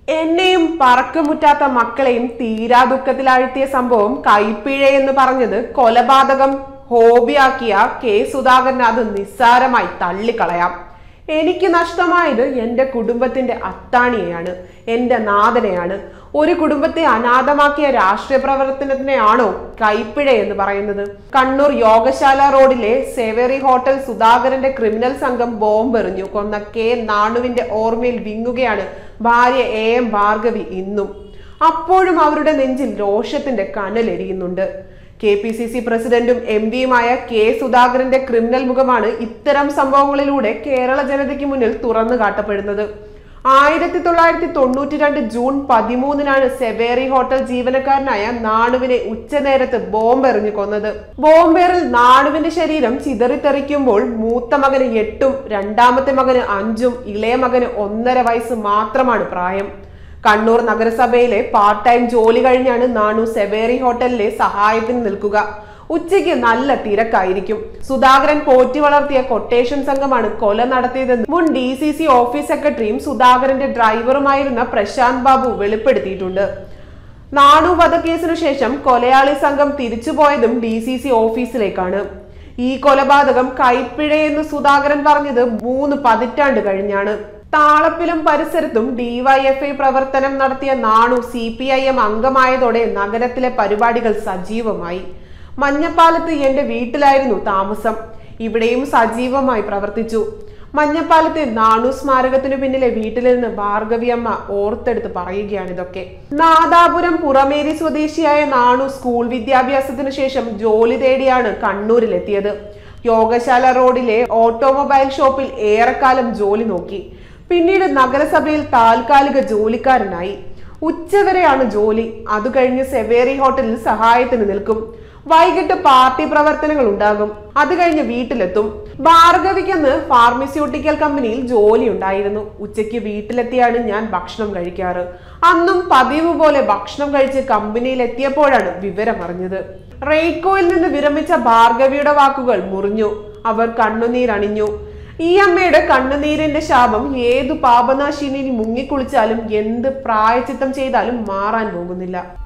എന്നെയും പറക്കമുറ്റാത്ത മക്കളെയും തീരാ ദുഃഖത്തിലാഴ്ത്തിയ സംഭവം കൈപ്പിഴ എന്ന് പറഞ്ഞത് കൊലപാതകം ഹോബിയാക്കിയ കെ സുധാകരൻ അത് നിസ്സാരമായി തള്ളിക്കളയാം എനിക്ക് നഷ്ടമായത് എൻ്റെ കുടുംബത്തിന്റെ അത്താണിയെയാണ് എൻ്റെ നാഥനെയാണ് ഒരു കുടുംബത്തെ അനാഥമാക്കിയ രാഷ്ട്രീയ പ്രവർത്തനത്തിനെയാണോ കൈപ്പിഴ എന്ന് പറയുന്നത് കണ്ണൂർ യോഗശാല റോഡിലെ സേവേറി ഹോട്ടൽ സുധാകരന്റെ ക്രിമിനൽ സംഘം ബോംബെറിഞ്ഞു കൊന്ന കെ നാണുവിന്റെ ഓർമ്മയിൽ വിങ്ങുകയാണ് ഭാര്യ എ എം ഭാർഗവി ഇന്നും അപ്പോഴും അവരുടെ നെഞ്ചിൽ രോഷത്തിന്റെ കനലെരിയുന്നുണ്ട് കെ പി സി സി പ്രസിഡന്റും എം പിയുമായ കെ സുധാകരന്റെ ക്രിമിനൽ മുഖമാണ് ഇത്തരം സംഭവങ്ങളിലൂടെ കേരള ജനതയ്ക്ക് മുന്നിൽ തുറന്നു കാട്ടപ്പെടുന്നത് ആയിരത്തി തൊള്ളായിരത്തി തൊണ്ണൂറ്റി രണ്ട് ജൂൺ പതിമൂന്നിനാണ് സെവേറി ഹോട്ടൽ ജീവനക്കാരനായ നാണുവിനെ ഉച്ചനേരത്ത് ബോംബെറിഞ്ഞു കൊന്നത് ബോംബേറിൽ നാണുവിന്റെ ശരീരം ചിതറിത്തെറിക്കുമ്പോൾ മൂത്ത മകന് എട്ടും രണ്ടാമത്തെ മകന് അഞ്ചും ഇളയ മകന് ഒന്നര വയസ്സ് മാത്രമാണ് പ്രായം കണ്ണൂർ നഗരസഭയിലെ പാർട്ട് ടൈം ജോലി കഴിഞ്ഞാണ് നാണു സെവേറി ഹോട്ടലിലെ സഹായത്തിന് നിൽക്കുക ഉച്ചയ്ക്ക് നല്ല തിരക്കായിരിക്കും സുധാകരൻ പോറ്റി വളർത്തിയ കൊട്ടേഷൻ സംഘമാണ് കൊല നടത്തിയതെന്ന് മുൻ ഡി സി സി ഓഫീസ് സെക്രട്ടറിയും സുധാകരന്റെ ഡ്രൈവറുമായിരുന്ന പ്രശാന്ത് ബാബു വെളിപ്പെടുത്തിയിട്ടുണ്ട് നാണു വധക്കേസിനു ശേഷം കൊലയാളി സംഘം തിരിച്ചുപോയതും ഡി സി സി ഓഫീസിലേക്കാണ് ഈ കൊലപാതകം കൈപ്പിഴയെന്ന് സുധാകരൻ പറഞ്ഞത് മൂന്ന് പതിറ്റാണ്ട് കഴിഞ്ഞാണ് താളപ്പിലും പരിസരത്തും ഡിവൈഎഫ്ഐ പ്രവർത്തനം നടത്തിയ നാണു സി പി ഐ എം അംഗമായതോടെ നഗരത്തിലെ പരിപാടികൾ സജീവമായി മഞ്ഞപ്പാലത്ത് എന്റെ വീട്ടിലായിരുന്നു താമസം ഇവിടെയും സജീവമായി പ്രവർത്തിച്ചു മഞ്ഞപ്പാലത്തെ നാണു സ്മാരകത്തിനു പിന്നിലെ വീട്ടിലിരുന്ന് ഭാർഗവിയമ്മ ഓർത്തെടുത്ത് പറയുകയാണ് ഇതൊക്കെ നാദാപുരം പുറമേരി സ്വദേശിയായ നാണു സ്കൂൾ വിദ്യാഭ്യാസത്തിനു ശേഷം ജോലി തേടിയാണ് കണ്ണൂരിലെത്തിയത് യോഗശാല റോഡിലെ ഓട്ടോമൊബൈൽ ഷോപ്പിൽ ഏറെക്കാലം ജോലി നോക്കി പിന്നീട് നഗരസഭയിൽ താൽക്കാലിക ജോലിക്കാരനായി ഉച്ചവരെയാണ് ജോലി അത് കഴിഞ്ഞ് സെവേറി ഹോട്ടലിൽ സഹായത്തിന് നിൽക്കും വൈകിട്ട് പാർട്ടി പ്രവർത്തനങ്ങൾ ഉണ്ടാകും അത് കഴിഞ്ഞ് വീട്ടിലെത്തും ഭാർഗവിക്കെന്ന് ഫാർമസ്യൂട്ടിക്കൽ കമ്പനിയിൽ ജോലി ഉണ്ടായിരുന്നു ഉച്ചയ്ക്ക് വീട്ടിലെത്തിയാണ് ഞാൻ ഭക്ഷണം കഴിക്കാറ് അന്നും പതിവ് പോലെ ഭക്ഷണം കഴിച്ച് കമ്പനിയിൽ എത്തിയപ്പോഴാണ് വിവരം അറിഞ്ഞത് റെയ്ക്കോയിൽ നിന്ന് വിരമിച്ച ഭാർഗവിയുടെ വാക്കുകൾ മുറിഞ്ഞു അവർ കണ്ണുനീരണിഞ്ഞു ഈ അമ്മയുടെ കണ്ണുനീരിന്റെ ശാപം ഏതു പാപനാശിനി മുങ്ങിക്കുളിച്ചാലും എന്ത് പ്രായച്ചിത്തം ചെയ്താലും മാറാൻ പോകുന്നില്ല